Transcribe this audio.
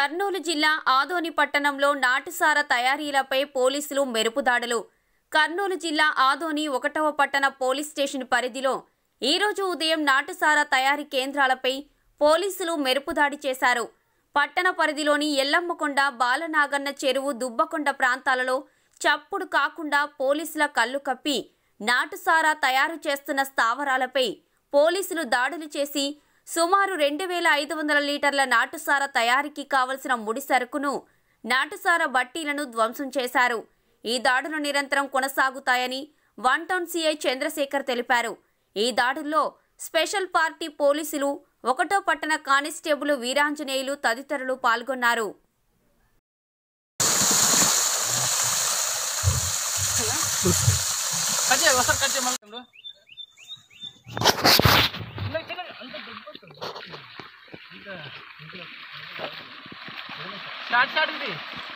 కర్నూలు జిల్లా ఆదోని పట్టణంలో నాటుసార తయారీలపై పోలీసులు మెరుపుదాడులు కర్నూలు జిల్లా ఆదోని ఒకటవ పట్టణ పోలీస్ స్టేషన్ పరిధిలో ఈరోజు ఉదయం నాటుసార తయారీ కేంద్రాలపై పోలీసులు మెరుపుదాడి చేశారు పట్టణ పరిధిలోని ఎల్లమ్మకొండ బాలనాగన్న చెరువు దుబ్బకొండ ప్రాంతాలలో చప్పుడు కాకుండా పోలీసుల కళ్ళు కప్పి నాటుసారా తయారు చేస్తున్న స్థావరాలపై పోలీసులు దాడులు చేసి సుమారు రెండు వేల ఐదు వందల లీటర్ల నాటుసార తయారీకి కావలసిన ముడి సరుకును నాటుసార బట్టీలను ధ్వంసం చేశారు ఈ దాడులు నిరంతరం కొనసాగుతాయని వన్ టౌన్ సీఐ చంద్రశేఖర్ తెలిపారు ఈ దాడుల్లో స్పెషల్ పార్టీ పోలీసులు ఒకటో పట్టణ కానిస్టేబుల్ వీరాంజనేయులు తదితరులు పాల్గొన్నారు కట్ చేయి ఒకసారి కట్ చేయి మళ్ళీ తమ్ముడు. చిన్నగా, చిన్నగా, అంత దెబ్బ వస్తుంది. అంత, అంత. స్టార్ట్ స్టార్ట్ ఇది